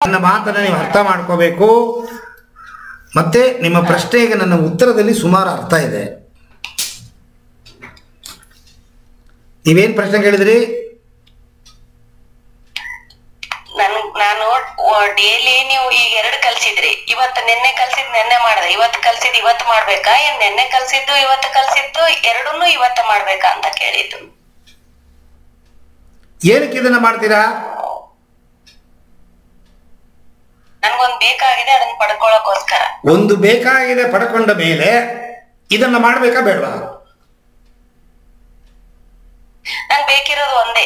ನನ್ನ ಮಾತನ್ನು ನೀವು ಅರ್ಥ ಮಾಡ್ಕೋಬೇಕು ಮತ್ತೆ ನಿಮ್ಮ ಪ್ರಶ್ನೆಗೆ ನನ್ನ ಉತ್ತರದಲ್ಲಿ ಸುಮಾರು ಅರ್ಥ ಇದೆ ನೀವೇನು ಪ್ರಶ್ನೆ ಕೇಳಿದ್ರಿ ನನ್ ನಾನು ಡೈಲಿ ನೀವು ಈಗ ಎರಡು ಕಲ್ಸಿದ್ರಿ ಇವತ್ತು ನಿನ್ನೆ ಕಲ್ಸಿದ್ ನಿನ್ನೆ ಮಾಡ್ದೆ ಇವತ್ತು ಕಲ್ಸಿದ್ ಇವತ್ತು ಮಾಡ್ಬೇಕಾ ಏನ್ ನಿನ್ನೆ ಕಲ್ಸಿದ್ದು ಇವತ್ತು ಕಲ್ಸಿದ್ದು ಎರಡನ್ನೂ ಇವತ್ತು ಮಾಡ್ಬೇಕಾ ಅಂತ ಕೇಳಿದ್ದು ಏನಕ್ಕೆ ಇದನ್ನ ಮಾಡ್ತೀರಾ ನನ್ಗೊಂದ್ ಬೇಕಾಗಿದೆ ಅದನ್ನ ಪಡ್ಕೊಳಕೋಸ್ಕರ ಒಂದು ಬೇಕಾಗಿದೆ ಪಡ್ಕೊಂಡ ಮೇಲೆ ಇದನ್ನ ಮಾಡಬೇಕಾ ಬೇಡವಾ ನಂಗ್ ಬೇಕಿರೋದು ಒಂದೇ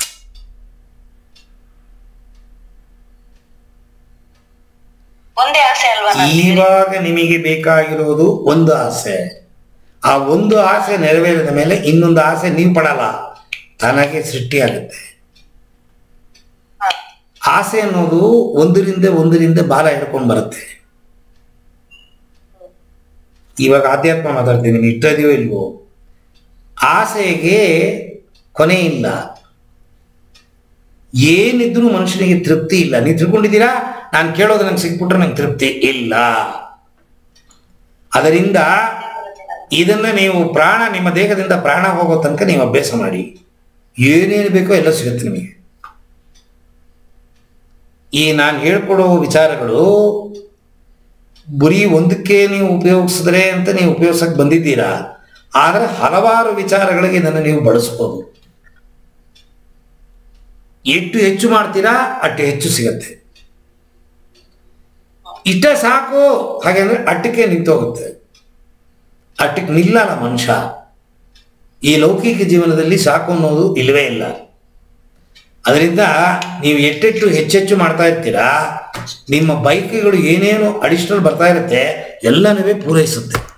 ಒಂದೇ ಆಸೆ ಅಲ್ವಾ ನಂದು? ಇವಾಗ ನಿಮಗೆ ಬೇಕಾಗಿರೋದು ಒಂದು ಆಸೆ ಆ ಒಂದು ಆಸೆ ನೆರವೇರಿದ ಮೇಲೆ ಇನ್ನೊಂದು ಆಸೆ ನೀವು ಪಡಲ್ಲ ತಾನಾಗೆ ಸೃಷ್ಟಿಯಾಗುತ್ತೆ ಹ. ಆಸೆ ಅನ್ನೋದು ಒಂದರಿಂದ ಒಂದರಿಂದ ಬಾಲ ಹಿಡ್ಕೊಂಡು ಬರುತ್ತೆ ಇವಾಗ ಆಧ್ಯಾತ್ಮ ಮಾತಾಡ್ತೀನಿ ನೀವು ಇಷ್ಟದಿಯೋ ಇಲ್ವೋ ಆಸೆಗೆ ಕೊನೆ ಇಲ್ಲ ಏನಿದ್ರೂ ಮನುಷ್ಯನಿಗೆ ತೃಪ್ತಿ ಇಲ್ಲ ನೀವು ತಿಳ್ಕೊಂಡಿದ್ದೀರಾ ನಾನು ಕೇಳೋದು ನಂಗೆ ಸಿಕ್ಬಿಟ್ರೆ ನಂಗೆ ತೃಪ್ತಿ ಇಲ್ಲ ಅದರಿಂದ ಇದನ್ನ ನೀವು ಪ್ರಾಣ ನಿಮ್ಮ ದೇಹದಿಂದ ಪ್ರಾಣ ಹೋಗೋ ತನಕ ನೀವು ಅಭ್ಯಾಸ ಮಾಡಿ ಏನೇನು ಬೇಕೋ ಎಲ್ಲ ಸಿಗುತ್ತೆ ನಿಮಗೆ ಈ ನಾನು ಹೇಳ್ಕೊಡೋ ವಿಚಾರಗಳು ಬರೀ ಒಂದಕ್ಕೆ ನೀವು ಉಪಯೋಗಿಸಿದ್ರೆ ಅಂತ ನೀವು ಉಪಯೋಗಿಸಕ್ಕೆ ಬಂದಿದ್ದೀರಾ ಆದರೆ ಹಲವಾರು ವಿಚಾರಗಳಿಗೆ ಇದನ್ನು ನೀವು ಬಳಸ್ಬೋದು ಎಷ್ಟು ಹೆಚ್ಚು ಮಾಡ್ತೀರಾ ಅಷ್ಟು ಹೆಚ್ಚು ಸಿಗತ್ತೆ ಇಷ್ಟೇ ಸಾಕು ಹಾಗೆಂದ್ರೆ ಅಟ್ಟಕ್ಕೆ ನಿಂತೋಗುತ್ತೆ ಅಟ್ಟಕ್ಕೆ ನಿಲ್ಲಲ್ಲ ಮನುಷ್ಯ ಈ ಲೌಕಿಕ ಜೀವನದಲ್ಲಿ ಸಾಕು ಅನ್ನೋದು ಇಲ್ಲವೇ ಇಲ್ಲ ಅದರಿಂದ ನೀವು ಎಟ್ಟೆಟ್ಟು ಹೆಚ್ಚೆಚ್ಚು ಮಾಡ್ತಾ ಇರ್ತೀರಾ ನಿಮ್ಮ ಬೈಕ್ಗಳು ಏನೇನು ಅಡಿಷನಲ್ ಬರ್ತಾ ಇರುತ್ತೆ ಎಲ್ಲನೂ ಪೂರೈಸುತ್ತೆ